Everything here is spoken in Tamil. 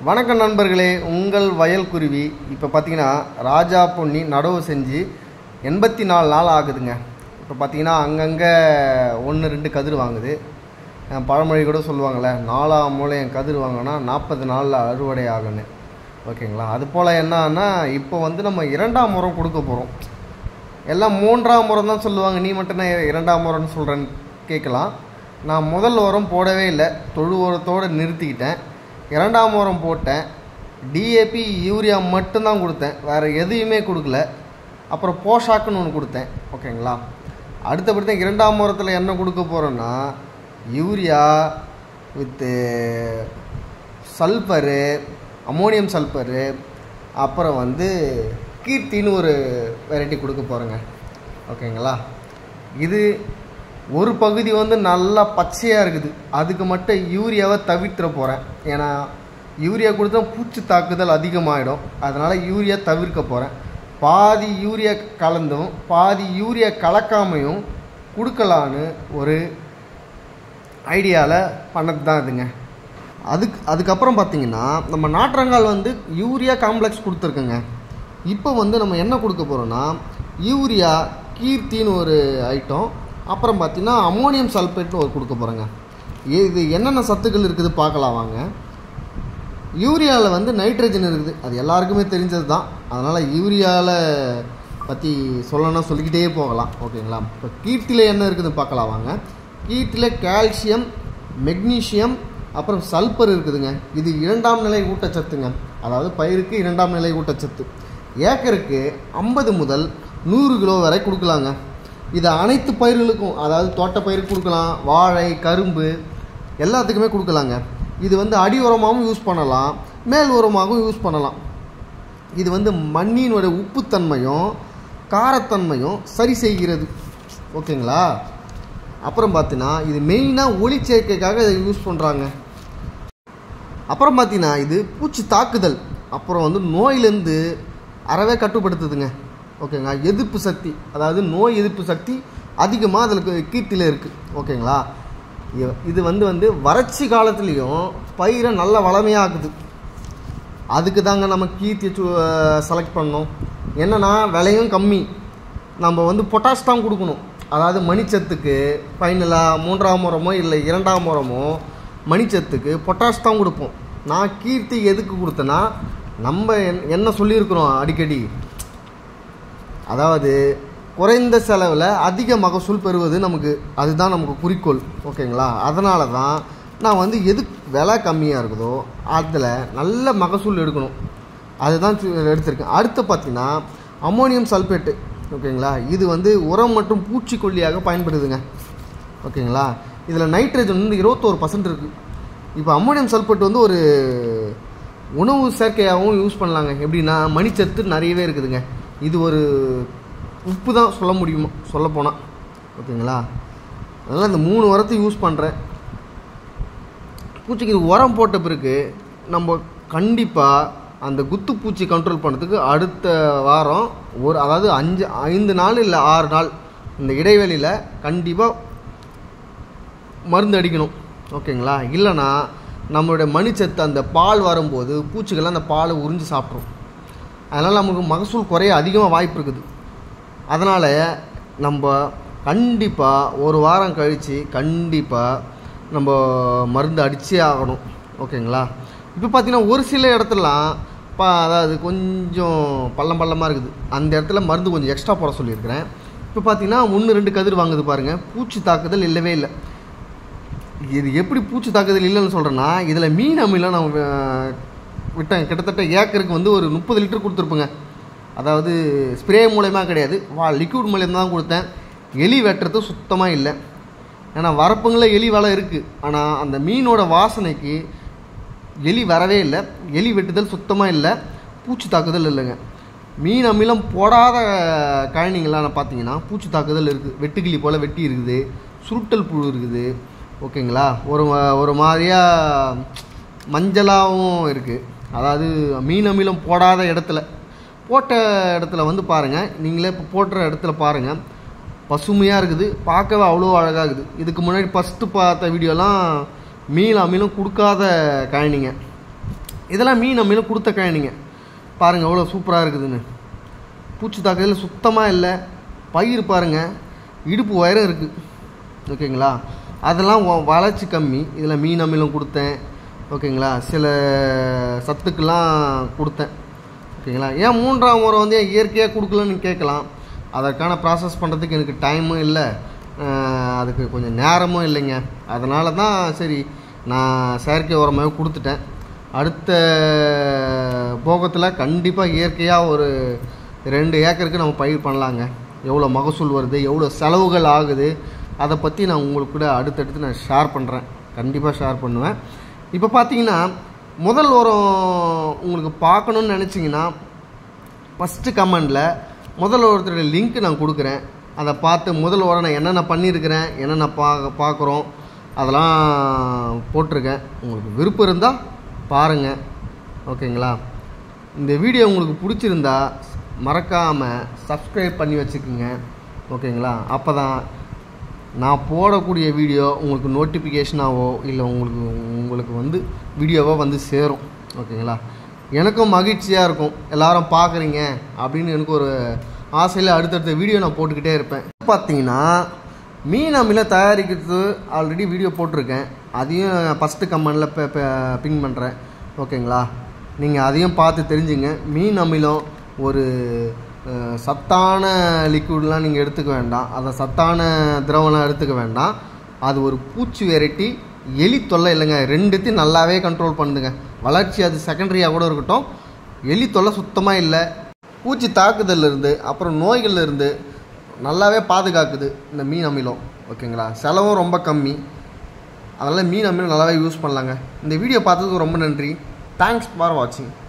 வணக்கம் நண்பர்களே உங்கள் வயல் குருவி இப்போ பார்த்தீங்கன்னா ராஜா பொன்னி நடவு செஞ்சு எண்பத்தி நாலு நாள் ஆகுதுங்க இப்போ பார்த்தீங்கன்னா அங்கங்கே ஒன்று ரெண்டு கதிர் வாங்குது அஹ் பழமொழி கூட சொல்லுவாங்கள்ல நாலாம் மூலையம் கதிர் வாங்கினா நாற்பது நாளில் அறுவடை ஆகுன்னு ஓகேங்களா அது போல் என்னன்னா இப்போ வந்து நம்ம இரண்டாம் முறம் கொடுக்க போகிறோம் எல்லாம் மூன்றாம் முறம் தான் சொல்லுவாங்க நீ மட்டும் நான் இரண்டாம் முறம்னு சொல்கிறேன்னு கேட்கலாம் நான் முதல் உரம் போடவே இல்லை தொழு உரத்தோடு நிறுத்திக்கிட்டேன் இரண்டாம் உரம் போட்டேன் டிஏபி யூரியா மட்டும்தான் கொடுத்தேன் வேறு எதையுமே கொடுக்கல அப்புறம் போஷாக்குன்னு ஒன்று கொடுத்தேன் ஓகேங்களா அடுத்தபடி தான் இரண்டாம் உரத்தில் என்ன கொடுக்க போகிறோன்னா urea with sulphur ammonium sulphur அப்புறம் வந்து கீர்த்தின்னு ஒரு வெரைட்டி கொடுக்க போகிறேங்க ஓகேங்களா இது ஒரு பகுதி வந்து நல்லா பச்சையாக இருக்குது அதுக்கு மட்டும் யூரியாவை தவிர்த்துற போகிறேன் ஏன்னா யூரியா கொடுத்தா பூச்சி தாக்குதல் அதிகமாகிடும் அதனால் யூரியா தவிர்க்க போகிறேன் பாதி யூரியா கலந்தும் பாதி யூரியா கலக்காமையும் கொடுக்கலான்னு ஒரு ஐடியாவில் பண்ணது தான் இதுங்க அதுக்கு அதுக்கப்புறம் பார்த்தீங்கன்னா நம்ம நாற்றங்கால் வந்து யூரியா காம்ப்ளெக்ஸ் கொடுத்துருக்குங்க இப்போ வந்து நம்ம என்ன கொடுக்க போகிறோன்னா யூரியா கீர்த்தின்னு ஒரு ஐட்டம் அப்புறம் பார்த்தீங்கன்னா அமோனியம் சல்பேட்னு ஒரு கொடுக்க போகிறோங்க இது என்னென்ன சத்துக்கள் இருக்குது பார்க்கலாம் வாங்க யூரியாவில் வந்து நைட்ரஜன் இருக்குது அது எல்லாருக்குமே தெரிஞ்சது தான் அதனால் யூரியாவில் பற்றி சொல்லணும்னா சொல்லிக்கிட்டே போகலாம் ஓகேங்களா இப்போ கீர்த்தியில் என்ன இருக்குதுன்னு பார்க்கலாம் வாங்க கீர்த்தியில் கால்சியம் மெக்னீஷியம் அப்புறம் சல்பர் இருக்குதுங்க இது இரண்டாம் நிலை ஊட்டச்சத்துங்க அதாவது பயிருக்கு இரண்டாம் நிலை ஊட்டச்சத்து ஏக்கருக்கு ஐம்பது முதல் நூறு கிலோ வரை கொடுக்கலாங்க இது அனைத்து பயிர்களுக்கும் அதாவது தோட்ட பயிருக்கு கொடுக்கலாம் வாழை கரும்பு எல்லாத்துக்குமே கொடுக்கலாங்க இது வந்து அடி உரமாகவும் யூஸ் பண்ணலாம் மேல் உரமாகவும் யூஸ் பண்ணலாம் இது வந்து மண்ணினோட உப்புத்தன்மையும் காரத்தன்மையும் சரி செய்கிறது ஓகேங்களா அப்புறம் பார்த்தீங்கன்னா இது மெயினாக ஒளிச்சேர்க்கைக்காக இதை யூஸ் பண்ணுறாங்க அப்புறம் பார்த்தீங்கன்னா இது பூச்சி தாக்குதல் அப்புறம் வந்து நோயிலேருந்து அறவே கட்டுப்படுத்துதுங்க ஓகேங்களா எதிர்ப்பு சக்தி அதாவது நோய் எதிர்ப்பு சக்தி அதிகமாக அதில் கீர்த்தியில் இருக்குது ஓகேங்களா இ- இது வந்து வந்து வறட்சி காலத்துலேயும் பயிரை நல்ல வளமையாக்குது அதுக்கு தாங்க நம்ம கீர்த்தியை செலக்ட் பண்ணோம் என்னன்னா விலையும் கம்மி நம்ம வந்து பொட்டாஷ் தான் கொடுக்கணும் அதாவது மணிச்சத்துக்கு ஃபைனலாக மூன்றாம் முறமோ இல்லை இரண்டாம் முறமோ மணிச்சத்துக்கு பொட்டாஷ் தான் கொடுப்போம் நான் கீர்த்தி எதுக்கு கொடுத்தேன்னா நம்ம என்- என்ன சொல்லியிருக்கிறோம் அடிக்கடி அதாவது குறைந்த செலவில் அதிக மகசூல் பெறுவது நமக்கு அதுதான் நமக்கு குறிக்கோள் ஓகேங்களா அதனால தான் நான் வந்து எது விலை கம்மியாக இருக்குதோ அதில் நல்ல மகசூல் எடுக்கணும் அதுதான் சு- எடுத்திருக்கேன் அடுத்து பார்த்தீங்கன்னா அமோனியம் சல்பேட்டு ஓகேங்களா இது வந்து உரம் மற்றும் பூச்சிக்கொல்லியாக பயன்படுதுங்க ஓகேங்களா இதில் நைட்ரஜன் வந்து இருபத்தோரு பர்சன்ட் இருக்குது இப்போ அம்மோனியம் சல்பேட் வந்து ஒரு உணவு சேர்க்கையாகவும் யூஸ் பண்ணலாங்க எப்படின்னா மணிச்சத்து நிறையவே இருக்குதுங்க இது ஒரு உப்பு தான் சொல்ல முடியுமா சொல்ல போனால் ஓகேங்களா அதனால் இந்த மூணு உரத்தை யூஸ் பண்ணுறேன் பூச்சிக்கு இது உரம் போட்ட பிறகு நம்ம கண்டிப்பாக அந்த குத்து பூச்சி கண்ட்ரோல் பண்ணுறதுக்கு அடுத்த வாரம் ஒரு அதாவது அஞ்சு ஐந்து நாள் இல்லை ஆறு நாள் இந்த இடைவெளியில் கண்டிப்பாக மருந்து அடிக்கணும் ஓகேங்களா இல்லைன்னா நம்மளுடைய மணிச்சத்து அந்த பால் வரும்போது பூச்சிகள்லாம் அந்த பாலை உறிஞ்சு சாப்பிட்ரும் அதனால் நமக்கு மகசூல் குறைய அதிகமாக வாய்ப்பு இருக்குது அதனால் நம்ம கண்டிப்பாக ஒரு வாரம் கழித்து கண்டிப்பாக நம்ம மருந்து அடிச்சே ஆகணும் ஓகேங்களா இப்போ பார்த்தீங்கன்னா ஒரு சில இடத்துலலாம் பா அதாவது கொஞ்சம் பள்ளம் பள்ளமாக இருக்குது அந்த இடத்துல மருந்து கொஞ்சம் எக்ஸ்ட்ரா போட சொல்லியிருக்கிறேன் இப்போ பார்த்தீங்கன்னா ஒன்று ரெண்டு கதிர் வாங்குது பாருங்கள் பூச்சி தாக்குதல் இல்லவே இல்லை இது எப்படி பூச்சி தாக்குதல் இல்லைன்னு சொல்கிறேன்னா இதில் மீன் அமிலம் நான் அஹ், விட்டேன் கிட்டத்தட்ட ஏக்கருக்கு வந்து ஒரு முப்பது லிட்டர் கொடுத்துருப்பேங்க அதாவது ஸ்ப்ரே மூலயமா கிடையாது வா லிக்விட் மூலியம் தான் கொடுத்தேன் எலி வெட்டுறது சுத்தமாக இல்லை ஏன்னா வரப்புங்களில் எலி வலை இருக்குது ஆனால் அந்த மீனோட வாசனைக்கு எலி வரவே இல்லை எலி வெட்டுதல் சுத்தமாக இல்லை பூச்சி தாக்குதல் இல்லைங்க மீன் அமிலம் போடாத கழனிங்களாம் பார்த்தீங்கன்னா பூச்சி தாக்குதல் இருக்குது வெட்டுக்கிளி போல் வெட்டி இருக்குது சுருட்டல் புழு இருக்குது ஓகேங்களா ஒரு ம- ஒரு மாதிரியாக மஞ்சளாகவும் இருக்குது அதாவது மீன் அமிலம் போடாத இடத்துல போட்ட இடத்துல வந்து பாருங்கள் நீங்களே இப்போ போட்டுற இடத்துல பாருங்கள் பசுமையாக இருக்குது பார்க்கவே அவ்வளோ அழகாக இருக்குது இதுக்கு முன்னாடி ஃபஸ்ட்டு பார்த்த வீடியோலாம் மீன் அமிலம் கொடுக்காத கழனிங்க இதெல்லாம் மீன் அமிலம் கொடுத்த கழனிங்க பாருங்கள் எவ்வளோ சூப்பராக இருக்குதுன்னு பூச்சி தாக்குதல் சுத்தமாக இல்லை பயிர் பாருங்கள் இடுப்பு உயரம் இருக்குது ஓகேங்களா அதெல்லாம் வ- வளர்ச்சி கம்மி இதில் மீன் அமிலம் கொடுத்தேன் ஓகேங்களா சில சத்துக்கெல்லாம் கொடுத்தேன் ஓகேங்களா ஏன் மூன்றாம் முறை வந்து ஏன் இயற்கையாக கொடுக்கலன்னு கேட்கலாம் அதற்கான ப்ராசஸ் பண்ணுறதுக்கு எனக்கு டைமும் இல்லை அஹ் அதுக்கு கொஞ்சம் நேரமும் இல்லைங்க அதனால தான் சரி நான் செயற்கை உரமாகவே கொடுத்துட்டேன் அடுத்த போகத்தில் கண்டிப்பாக இயற்கையாக ஒரு ரெண்டு ஏக்கருக்கு நம்ம பயிர் பண்ணலாங்க எவ்வளோ மகசூல் வருது எவ்வளோ செலவுகள் ஆகுது அதை பற்றி நான் உங்களுக்கு கூட அடுத்தடுத்து நான் ஷேர் பண்ணுறேன் கண்டிப்பாக ஷேர் பண்ணுவேன் இப்போ பார்த்தீங்கன்னா முதல் உரம் உங்களுக்கு பார்க்கணுன்னு நினச்சிங்கன்னா ஃபஸ்ட்டு கமெண்டில் முதல் ஒருத்தருடைய லிங்க் நான் கொடுக்குறேன் அதை பார்த்து முதல் உரம் நான் என்னென்ன பண்ணியிருக்கிறேன் என்னென்ன பா பார்க்குறோம் அதெல்லாம் போட்டிருக்கேன் உங்களுக்கு விருப்பம் இருந்தால் பாருங்கள் ஓகேங்களா இந்த வீடியோ உங்களுக்கு பிடிச்சிருந்தா மறக்காமல் சப்ஸ்கிரைப் பண்ணி வச்சுக்கோங்க ஓகேங்களா அப்போ தான் நான் போடக்கூடிய வீடியோ உங்களுக்கு நோட்டிஃபிகேஷனாவோ இல்லை உங்களுக்கு உங்களுக்கு வந்து வீடியோவோ வந்து சேரும் ஓகேங்களா எனக்கும் மகிழ்ச்சியாக இருக்கும் எல்லாரும் பார்க்குறீங்க அப்படின்னு எனக்கு ஒரு ஆசையில் அடுத்தடுத்த வீடியோ நான் போட்டுக்கிட்டே இருப்பேன் பார்த்தீங்கன்னா மீன் அமில தயாரிக்கிறது ஆல்ரெடி வீடியோ போட்டிருக்கேன் அதையும் ஃபஸ்ட்டு கமெண்டில் பின் பண்ணுறேன் ஓகேங்களா நீங்கள் அதையும் பார்த்து தெரிஞ்சுங்க மீன் அமிலம் ஒரு அஹ், சத்தான லிக்விட்லாம் நீங்கள் எடுத்துக்க வேண்டாம் அதை சத்தான திரவம்லாம் எடுத்துக்க வேண்டாம் அது ஒரு பூச்சி வெரைட்டி எலி தொல்லை இல்லைங்க ரெண்டுத்தையும் நல்லாவே கண்ட்ரோல் பண்ணுதுங்க வளர்ச்சி அது செகண்டரியாக கூட இருக்கட்டும் எலி தொல்லை சுத்தமாக இல்லை பூச்சி தாக்குதல்ல இருந்து அப்புறம் நோய்கள்ல இருந்து நல்லாவே பாதுகாக்குது இந்த மீன் அமிலம் ஓகேங்களா செலவும் ரொம்ப கம்மி அதனால் மீன் அமிலம் நல்லாவே யூஸ் பண்ணலாங்க இந்த வீடியோ பார்த்ததுக்கு ரொம்ப நன்றி தேங்க்ஸ் ஃபார் வாட்சிங்